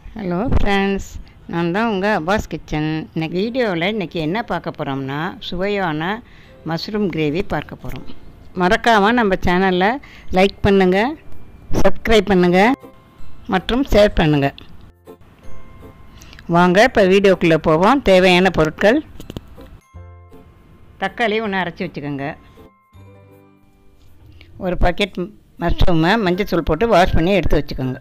hello friends நான் தான் உங்கள் அப்பாஸ் கிச்சன் இன்னைக்கு வீடியோவில் இன்றைக்கி என்ன பார்க்க போகிறோம்னா சுவையான மஷ்ரூம் கிரேவி பார்க்க போகிறோம் மறக்காமல் நம்ம சேனலில் லைக் பண்ணுங்கள் சப்ஸ்கிரைப் பண்ணுங்கள் மற்றும் ஷேர் பண்ணுங்கள் வாங்க இப்போ வீடியோக்குள்ளே போவோம் தேவையான பொருட்கள் தக்காளி ஒன்று அரைச்சி வச்சுக்கோங்க ஒரு பாக்கெட் மஷ்ரூமை மஞ்சள் போட்டு வாஷ் பண்ணி எடுத்து வச்சுக்கோங்க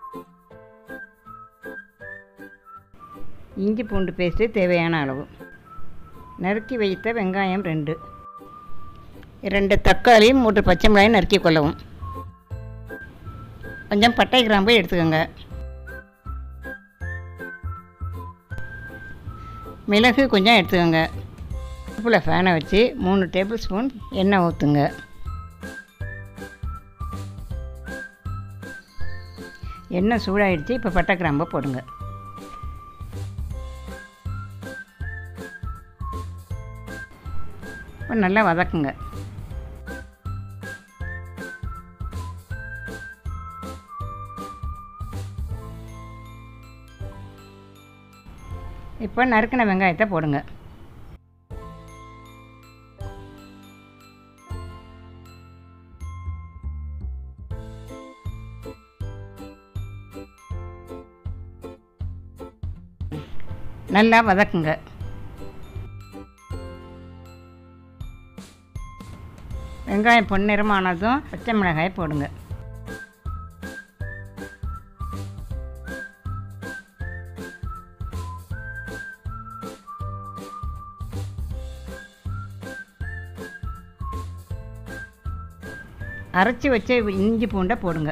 இஞ்சி பூண்டு பேஸ்ட்டு தேவையான அளவு நறுக்கி வைத்த வெங்காயம் ரெண்டு ரெண்டு தக்காளி மூன்று பச்சை மிளகாய் நறுக்கி கொள்ளவும் கொஞ்சம் பட்டை கிராம்பு எடுத்துக்கோங்க மிளகு கொஞ்சம் எடுத்துக்கோங்க அடுப்பில் ஃபேனை வச்சு மூணு டேபிள் ஸ்பூன் எண்ணெய் ஊற்றுங்க எண்ணெய் சூடாயிடுச்சு இப்போ பட்டை கிராம்பை போடுங்க இப்போ நல்லா வதக்குங்க இப்போ நறுக்கின வெங்காயத்தை போடுங்க நல்லா வதக்குங்க வெங்காயம் பொன்னிறமானதும் பச்சை மிளகாய் போடுங்க அரைச்சி வச்ச இஞ்சி பூண்டை போடுங்க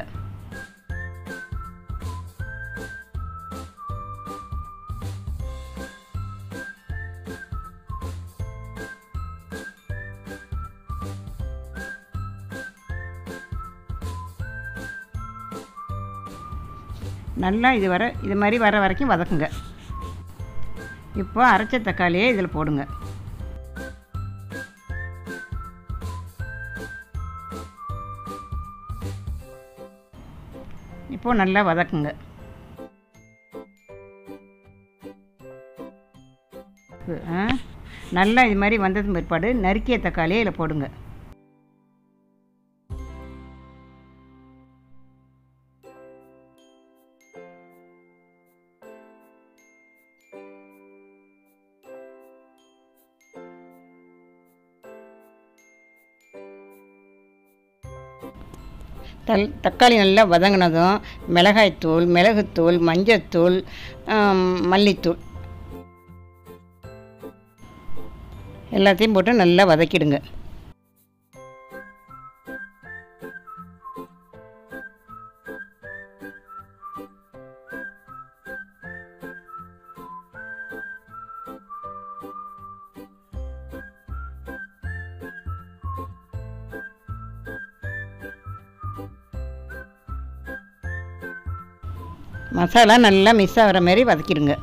நல்லா இது வர இது மாதிரி வர வரைக்கும் வதக்குங்க இப்போ அரைச்ச தக்காளியை இதில் போடுங்க இப்போது நல்லா வதக்குங்க நல்லா இது மாதிரி வந்தது பிற்பாடு நறுக்கிய தக்காளியை இதில் போடுங்க தல் தக்காளி நல்லா வதங்கினதும் மிளகாய்த்தூள் மிளகுத்தூள் மஞ்சத்தூள் மல்லித்தூள் எல்லாத்தையும் போட்டு நல்லா வதக்கிடுங்க மசாலா நல்லா மிஸ் ஆகிற மாதிரி வதக்கிடுங்க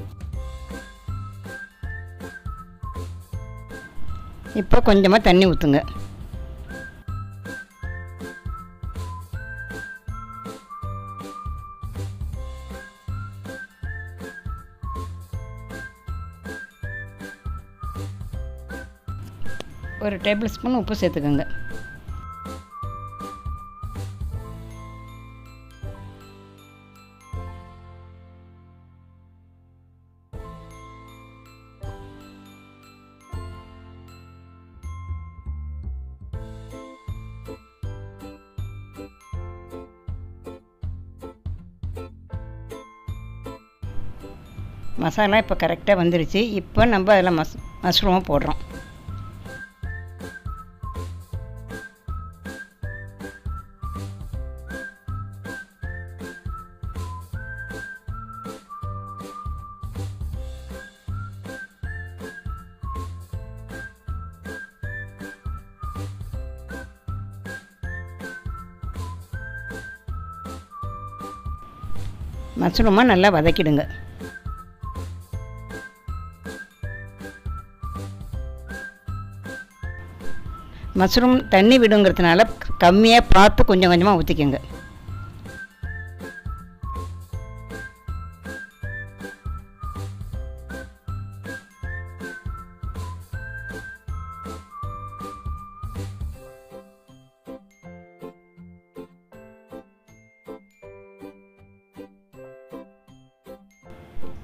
இப்போ கொஞ்சமாக தண்ணி ஊற்றுங்க ஒரு டேபிள் ஸ்பூன் உப்பு சேர்த்துக்கோங்க மசாலா இப்போ கரெக்டாக வந்துருச்சு இப்போ நம்ம அதில் மஸ் மஷ்ரூமை போடுறோம் மஷ்ரூமை நல்லா வதக்கிடுங்க மஷ்ரூம் தண்ணி விடுங்கிறதுனால கம்மியாக பார்த்து கொஞ்சம் கொஞ்சமாக ஊற்றிக்கோங்க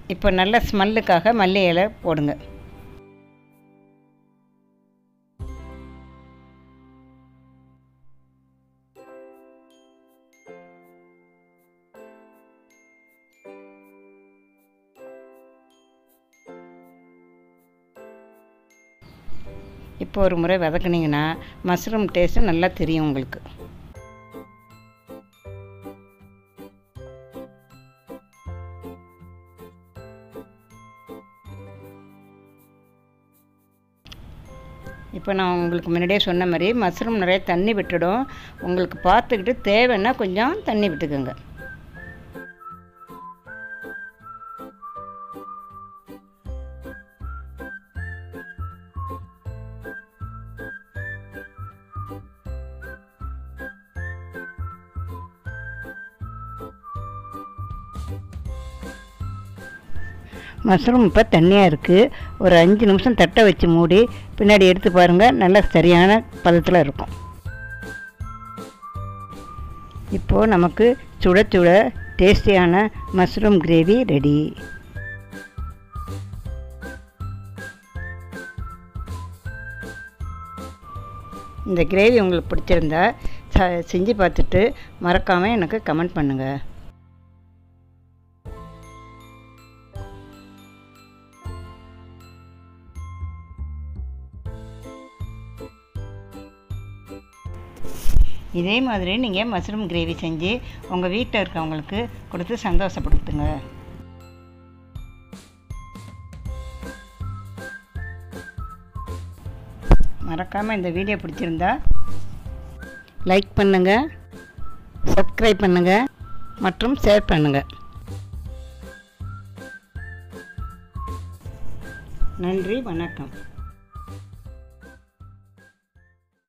இப்போ நல்ல ஸ்மெல்லுக்காக மல்லி இலை போடுங்க இப்போ ஒரு முறை வதக்குனீங்கன்னா மஷ்ரூம் டேஸ்ட்டு நல்லா தெரியும் உங்களுக்கு இப்போ நான் உங்களுக்கு முன்னாடியே சொன்ன மாதிரி மஷ்ரூம் நிறைய தண்ணி விட்டுடும் உங்களுக்கு பார்த்துக்கிட்டு தேவைன்னா கொஞ்சம் தண்ணி விட்டுக்கோங்க மஷ்ரூம் இப்போ தண்ணியாக இருக்குது ஒரு அஞ்சு நிமிஷம் தட்டை வச்சு மூடி பின்னாடி எடுத்து பாருங்கள் நல்லா சரியான பதத்தில் இருக்கும் இப்போது நமக்கு சுட சுட டேஸ்டியான மஷ்ரூம் கிரேவி ரெடி இந்த கிரேவி உங்களுக்கு பிடிச்சிருந்தா ச செஞ்சு பார்த்துட்டு மறக்காமல் எனக்கு கமெண்ட் பண்ணுங்கள் இதே மாதிரி நீங்கள் மஷ்ரூம் கிரேவி செஞ்சு உங்கள் வீட்டில் இருக்கவங்களுக்கு கொடுத்து சந்தோஷப்படுத்துங்க மறக்காமல் இந்த வீடியோ பிடிச்சிருந்தா லைக் பண்ணுங்கள் சப்ஸ்கிரைப் பண்ணுங்கள் மற்றும் ஷேர் பண்ணுங்கள் நன்றி வணக்கம்